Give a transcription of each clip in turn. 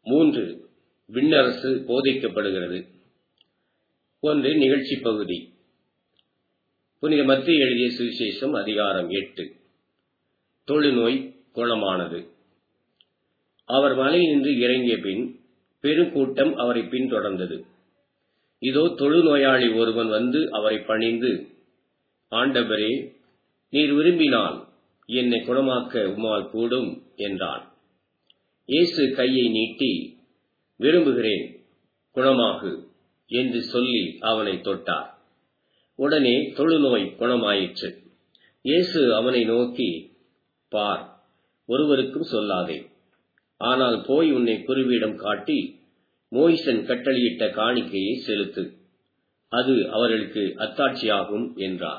மூன்று விண்ணரசு போதிக்கப்படுகிறது ஒன்று நிகழ்ச்சி பகுதி புனித மத்திய எழுதிய சுவிசேஷம் அதிகாரம் எட்டு தொழுநோய் குணமானது அவர் மலையினின்று இறங்கிய பின் பெருங்கூட்டம் அவரை பின்தொடர்ந்தது இதோ தொழுநோயாளி ஒருவன் வந்து அவரை பணிந்து ஆண்டவரே நீர் விரும்பினால் என்னை குணமாக்க உம்மால் கூடும் என்றான் இயேசு கையை நீட்டி விரும்புகிறேன் குணமாகு என்று சொல்லி அவனை தொட்டார் உடனே தொழுநோய் குணமாயிற்று இயேசு அவனை நோக்கி பார் ஒருவருக்கும் சொல்லாதே ஆனால் போய் உன்னை குருவிடம் காட்டி மோயிசன் கட்டளையிட்ட காணிக்கையை செலுத்து அது அவர்களுக்கு அத்தாட்சியாகும் என்றார்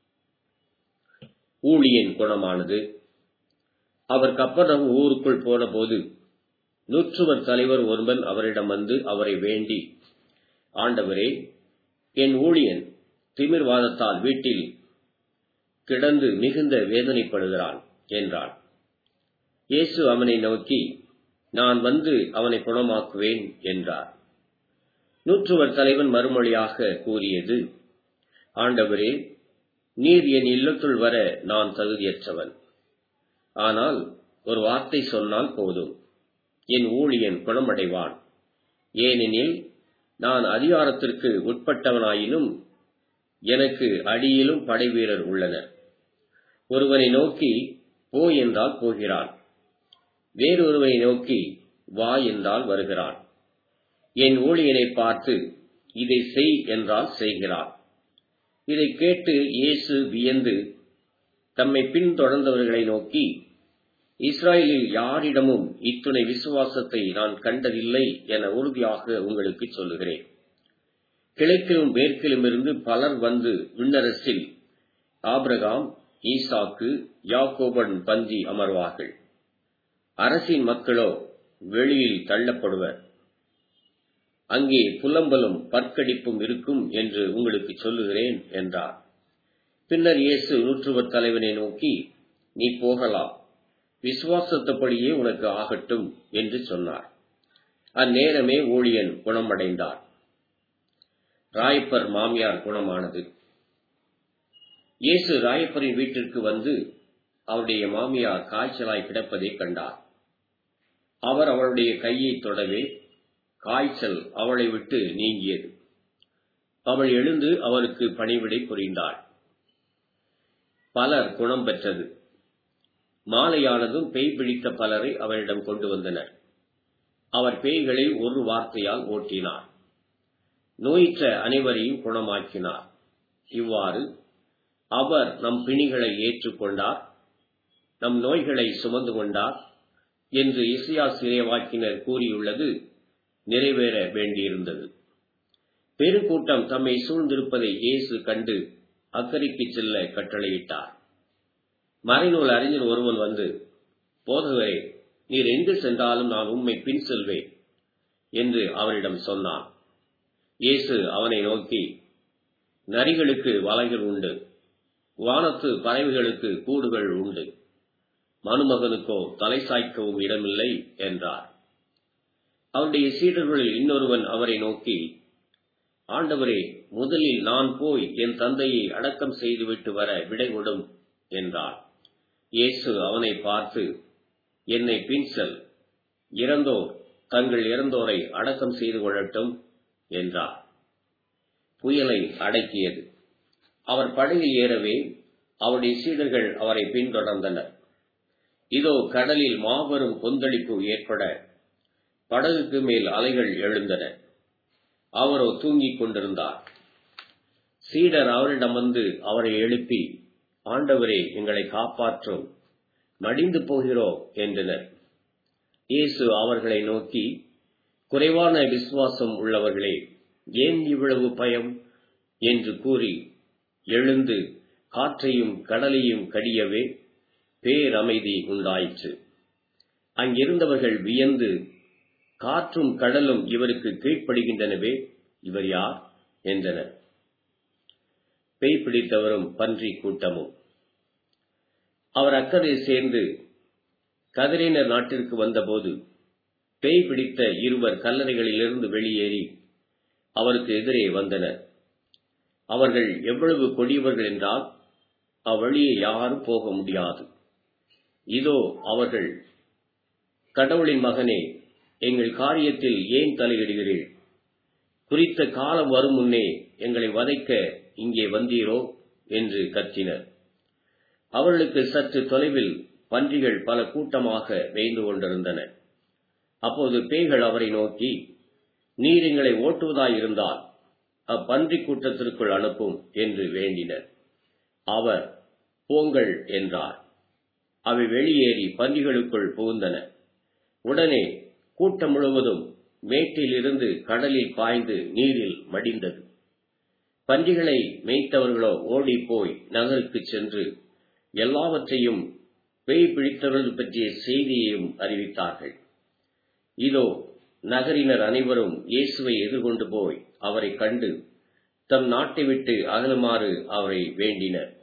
ஊழியன் குணமானது அவர் கப்பரம் ஊருக்குள் போனபோது நூற்றுவர் தலைவர் ஒருவன் அவரிடம் வந்து அவரை வேண்டி ஆண்டவரே என் ஊழியன் திமிர்வாதத்தால் வீட்டில் கிடந்து மிகுந்த வேதனைப்படுகிறான் என்றான் இயேசு அவனை நோக்கி நான் வந்து அவனை குணமாக்குவேன் என்றார் நூற்றுவர் தலைவன் மறுமொழியாக கூறியது ஆண்டவரே நீர் என் இல்லத்துள் வர நான் தகுதியற்றவன் ஆனால் ஒரு வார்த்தை சொன்னால் போதும் என் ஊழியன் குணமடைவான் ஏனெனில் நான் அதிகாரத்திற்கு உட்பட்டவனாயினும் எனக்கு அடியிலும் படைவீரர் உள்ளனர் ஒருவனை நோக்கி போ என்றால் போகிறான் வேறொருவனை நோக்கி வா என்றால் வருகிறான் என் ஊழியனை பார்த்து இதை செய் என்றால் செய்கிறான் இதை கேட்டு இயேசு வியந்து தம்மை பின்தொடர்ந்தவர்களை நோக்கி இஸ்ராயலில் யாரிடமும் இத்துணை விசுவாசத்தை நான் கண்டதில்லை என உறுதியாக உங்களுக்கு சொல்லுகிறேன் கிழக்கிலும் மேற்கிலும் இருந்து பலர் வந்து விண்ணரசில் ஆபிரகாம் ஈசாக்கு யாக்கோபன் பந்தி அமர்வார்கள் அரசின் மக்களோ வெளியில் தள்ளப்படுவர் அங்கே புலம்பலும் பற்கடிப்பும் இருக்கும் என்று உங்களுக்கு சொல்லுகிறேன் என்றார் பின்னர் இயேசு நூற்றுவர் தலைவனை நோக்கி நீ போகலாம் விசுவாசத்தபடியே உனக்கு ஆகட்டும் என்று சொன்னார் அந்நேரமே ஊழியன் குணமடைந்தார் ராயப்பர் மாமியார் குணமானது இயேசு ராயப்பரின் வீட்டிற்கு வந்து அவருடைய மாமியார் காய்ச்சலாய் கிடப்பதை கண்டார் அவர் அவளுடைய கையை தொடவே காய்ச்சல் அவளை விட்டு நீங்கியது அவள் எழுந்து அவருக்கு பணிவிடை புரிந்தாள் பலர் குணம் பெற்றது மாலையானதும் பேய் பிடித்த பலரை அவரிடம் கொண்டு வந்தனர் அவர் பேய்களை ஒரு வார்த்தையால் ஓட்டினார் நோயிற்ற அனைவரையும் குணமாக்கினார் இவ்வாறு அவர் நம் பிணிகளை ஏற்றுக்கொண்டார் நம் நோய்களை சுமந்து கொண்டார் என்று இசையா சிறைவாக்கினர் கூறியுள்ளது நிறைவேற வேண்டியிருந்தது பெருக்கூட்டம் தம்மை சூழ்ந்திருப்பதை இயேசு கண்டு அக்கறைக்கு செல்ல கட்டளையிட்டார் மறைநூல் அறிஞர் ஒருவன் வந்து போதகரே நீர் எங்கு சென்றாலும் நான் உம்மை பின் செல்வேன் என்று அவரிடம் சொன்னான் இயேசு அவனை நோக்கி நரிகளுக்கு வலைகள் உண்டு வானத்து பறவைகளுக்கு கூடுகள் உண்டு மனுமகனுக்கோ தலை சாய்க்கவும் இடமில்லை என்றார் அவருடைய சீடர்களில் இன்னொருவன் அவரை நோக்கி ஆண்டவரே முதலில் நான் போய் என் தந்தையை அடக்கம் செய்துவிட்டு வர விடை கொடும் என்றான் இயேசு அவனை பார்த்து என்னை பின்செல் இறந்தோர் தங்கள் இறந்தோரை அடக்கம் செய்து கொள்ளட்டும் என்றார் புயலை அடக்கியது அவர் படகில் ஏறவே அவருடைய சீடர்கள் அவரை பின்தொடர்ந்தனர் இதோ கடலில் மாபெரும் கொந்தளிப்பு ஏற்பட படகுக்கு மேல் அலைகள் எழுந்தன அவரோ தூங்கிக் கொண்டிருந்தார் சீடர் அவரிடம் வந்து அவரை எழுப்பி ஆண்டவரே எங்களை காப்பாற்றும் மடிந்து போகிறோம் என்றனர் இயேசு அவர்களை நோக்கி குறைவான விசுவாசம் உள்ளவர்களே ஏன் இவ்வளவு பயம் என்று கூறி எழுந்து காற்றையும் கடலையும் கடியவே பேரமைதி உண்டாயிற்று அங்கிருந்தவர்கள் வியந்து காற்றும் கடலும் இவருக்கு கீழ்ப்படுகின்றனவே இவர் யார் என்றனர் பேய் பிடித்தவரும் பன்றி கூட்டமும் அவர் அக்கறை சேர்ந்து கதிரினர் நாட்டிற்கு வந்தபோது பேய் பிடித்த இருவர் கல்லறைகளிலிருந்து வெளியேறி அவருக்கு எதிரே வந்தனர் அவர்கள் எவ்வளவு கொடியவர்கள் என்றால் அவ்வழியே யாரும் போக முடியாது இதோ அவர்கள் கடவுளின் மகனே எங்கள் காரியத்தில் ஏன் தலையிடுகிறீர் குறித்த காலம் வரும் முன்னே எங்களை வதைக்க இங்கே வந்தீரோ என்று கத்தினர் அவர்களுக்கு சற்று தொலைவில் பன்றிகள் பல கூட்டமாக வேந்து கொண்டிருந்தன அப்போது பேய்கள் அவரை நோக்கி நீர் எங்களை ஓட்டுவதாயிருந்தால் அப்பன்றி கூட்டத்திற்குள் அனுப்பும் என்று வேண்டினர் அவர் போங்கள் என்றார் அவை வெளியேறி பன்றிகளுக்குள் புகுந்தன உடனே கூட்டம் முழுவதும் மேட்டிலிருந்து கடலில் பாய்ந்து நீரில் மடிந்தது பன்றிகளை மேய்த்தவர்களோ ஓடிப்போய் நகருக்கு சென்று எல்லாவற்றையும் பேய் பிடித்தவர்கள் பற்றிய செய்தியையும் அறிவித்தார்கள் இதோ நகரினர் அனைவரும் இயேசுவை எதிர்கொண்டு போய் அவரை கண்டு தம் நாட்டை விட்டு அகலுமாறு அவரை வேண்டினர்